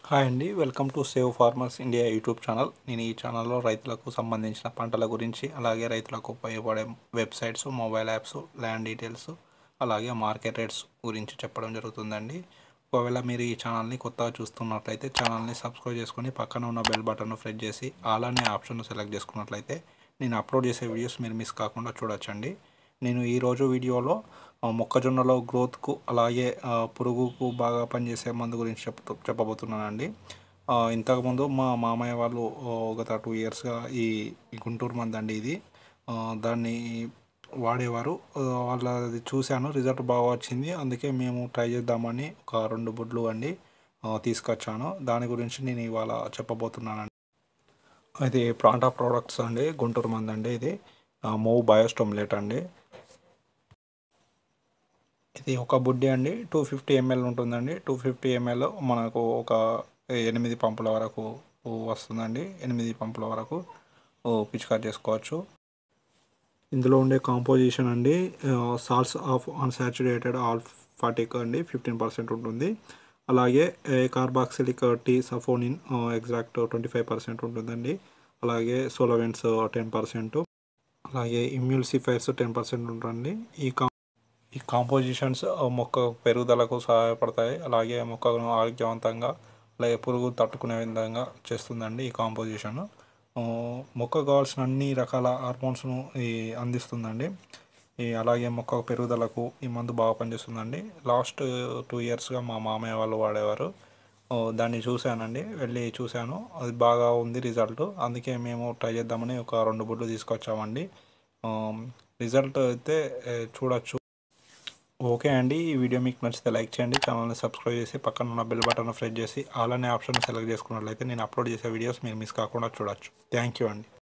hi అండి welcome to save farmers India YouTube channel నేను ఈ ఛానల్లో రైతులకు సంబంధించిన పంటల గురించి అలాగే రైతులకు ఉపయోగపడే websites mobile apps land details అలాగే మార్కెట్ రేట్స్ గురించి చెప్పడం జరుగుతుందండి ఒకవేళ మీరు ఈ ఛానల్ని కొత్తగా చూస్తున్నట్లయితే ఛానల్ని సబ్స్క్రైబ్ చేసుకొని పక్కన ఉన్న బెల్ బటన్ను ప్రెస్ చేసి ఆల్ అనే ఆప్షన్ సెలెక్ట్ చేసుకున్నట్లయితే నేను అప్లోడ్ చేసే వీడియోస్ మీరు మిస్ కాకుండా చూడొచ్చండి నేను ఈరోజు వీడియోలో ఆ, మొక్కజొన్నలో గ్రోత్కు అలాగే ఆ, పురుగుకు బాగా పనిచేసే మందు గురించి చెప్తూ చెప్పబోతున్నానండి ఆ, ఇంతకుముందు మా మామయ్య వాళ్ళు ఆ, గత టూ ఇయర్స్గా ఈ ఈ గుంటూరు మందు అండి ఇది ఆ, దాన్ని వాడేవారు ఆ, వాళ్ళది చూశాను రిజల్ట్ బాగా వచ్చింది అందుకే మేము ట్రై చేద్దామని ఒక రెండు బుడ్లు అండి ఆ, తీసుకొచ్చాను దాని గురించి నేను ఇవాళ చెప్పబోతున్నానండి ఇది ప్రాంటా ప్రోడక్ట్స్ అండి గుంటూరు మంది అండి ఇది మూవ్ బయోస్టోమ్లేట్ అండి ఇది ఒక బుడ్డి అండి టూ ఫిఫ్టీ ఎంఎల్ ఉంటుందండి టూ ఫిఫ్టీ ఎంఎల్ మనకు ఒక ఎనిమిది పంపుల వరకు వస్తుందండి ఎనిమిది పంపుల వరకు పిచికారి చేసుకోవచ్చు ఇందులో ఉండే కాంపోజిషన్ అండి సాల్ట్స్ ఆఫ్ అన్సాచురేటెడ్ ఆల్ఫాటిక్ అండి ఫిఫ్టీన్ పర్సెంట్ ఉంటుంది అలాగే carboxylic tea saponin exact twenty five percent ఉంటుందండి అలాగే సోలవెంట్స్ టెన్ పర్సెంట్ అలాగే ఇమ్యూల్సిఫైర్స్ టెన్ పర్సెంట్ ఉంటుంది ఈ కా ఈ కాంపోజిషన్స్ మొక్క పెరుగుదలకు సహాయపడతాయి అలాగే మొక్కను ఆరోగ్యవంతంగా అలాగే పురుగు తట్టుకునే విధంగా చేస్తుందండి ఈ కాంపోజిషన్ మొక్క కావాల్సిన అన్ని రకాల హార్మోన్స్ను ఈ అందిస్తుందండి ఈ అలాగే మొక్క పెరుగుదలకు ఈ మందు బాగా పనిచేస్తుందండి లాస్ట్ టూ ఇయర్స్గా మా మామయ్య వాళ్ళు వాడేవారు ఓ, దాన్ని చూశానండి వెళ్ళి చూశాను అది బాగా ఉంది రిజల్ట్ అందుకే మేము ట్రై చేద్దామని ఒక రెండు బుడ్లు తీసుకొచ్చామండి రిజల్ట్ అయితే ఏ, చూడొచ్చు ఓకే అండి ఈ వీడియో మీకు నచ్చితే లైక్ చేయండి ఛానల్ని సబ్స్క్రైబ్ చేసి పక్కన ఉన్న బెల్ బటన్ ప్రెస్ చేసి ఆల్ అనే ఆప్షన్ సెలెక్ట్ చేసుకున్నట్లయితే నేను అప్లోడ్ చేసే వీడియోస్ మీరు మిస్ కాకుండా చూడొచ్చు థ్యాంక్ యూ అండి